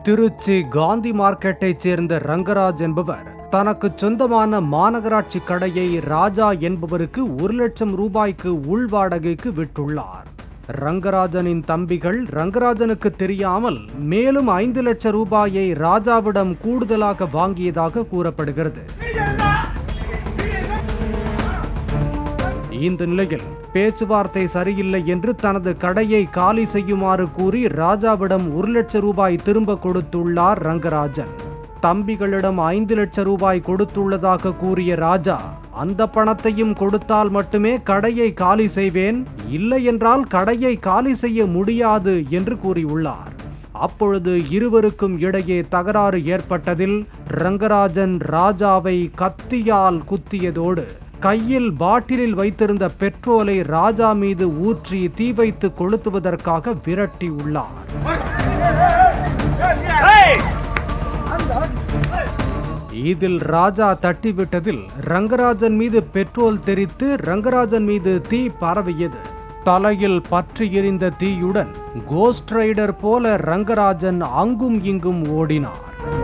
திருச்சி காந்தி மார்க்கெட்டைச் சேர்ந்த ரங்கராஜ் என்பவர் தனக்கு சொந்தமான மாநகராட்சி கடையை ராஜா என்பவருக்கு ஒரு லட்சம் ரூபாய்க்கு உள்வாடகைக்கு விட்டுள்ளார் ரங்கராஜனின் தம்பிகள் ரங்கராஜனுக்கு தெரியாமல் மேலும் ஐந்து லட்சம் ரூபாயை ராஜாவிடம் கூடுதலாக வாங்கியதாக கூறப்படுகிறது இந்த நிலையில் பேச்சுவார்த்தை சரியில்லை என்று தனது கடையை காலி செய்யுமாறு கூறி ராஜாவிடம் ஒரு லட்சம் ரூபாய் திரும்ப கொடுத்துள்ளார் ரங்கராஜன் தம்பிகளிடம் ஐந்து லட்சம் ரூபாய் கொடுத்துள்ளதாக கூறிய ராஜா அந்த பணத்தையும் கொடுத்தால் மட்டுமே கடையை காலி செய்வேன் இல்லை என்றால் கடையை காலி செய்ய முடியாது என்று கூறியுள்ளார் அப்பொழுது இருவருக்கும் இடையே தகராறு ஏற்பட்டதில் ரங்கராஜன் ராஜாவை கத்தியால் குத்தியதோடு கையில் பாட்டிலில் வைத்திருந்த பெட்ரோலை ராஜா மீது ஊற்றி தீ வைத்து கொளுத்துவதற்காக விரட்டி உள்ளார் இதில் ராஜா தட்டிவிட்டதில் ரங்கராஜன் மீது பெட்ரோல் தெரித்து ரங்கராஜன் மீது தீ பரவியது தலையில் பற்றி எரிந்த தீயுடன் கோஸ்ட் ரைடர் போல ரங்கராஜன் அங்கும் இங்கும் ஓடினார்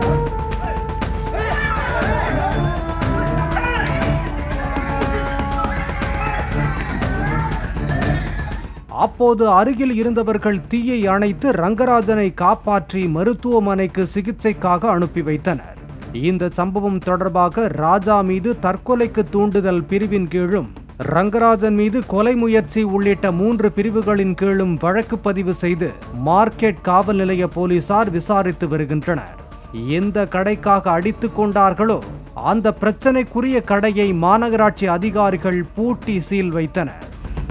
அப்போது அருகில் இருந்தவர்கள் தீயை அணைத்து ரங்கராஜனை காப்பாற்றி மருத்துவமனைக்கு சிகிச்சைக்காக அனுப்பி வைத்தனர் இந்த சம்பவம் தொடர்பாக ராஜா மீது தற்கொலைக்கு தூண்டுதல் பிரிவின் கீழும் ரங்கராஜன் மீது கொலை முயற்சி உள்ளிட்ட மூன்று பிரிவுகளின் கீழும் வழக்கு பதிவு செய்து மார்க்கெட் காவல் நிலைய போலீசார் விசாரித்து வருகின்றனர் எந்த கடைக்காக அடித்துக் கொண்டார்களோ அந்த பிரச்சனைக்குரிய கடையை மாநகராட்சி அதிகாரிகள் பூட்டி சீல் வைத்தனர்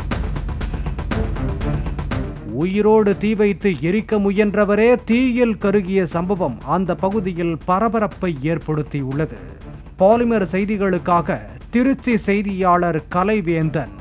உயிரோடு தீ வைத்து எரிக்க முயன்றவரே தீயில் கருகிய சம்பவம் அந்த பகுதியில் பரபரப்பை ஏற்படுத்தியுள்ளது பாலிமர் செய்திகளுக்காக திருச்சி செய்தியாளர் கலைவேந்தன்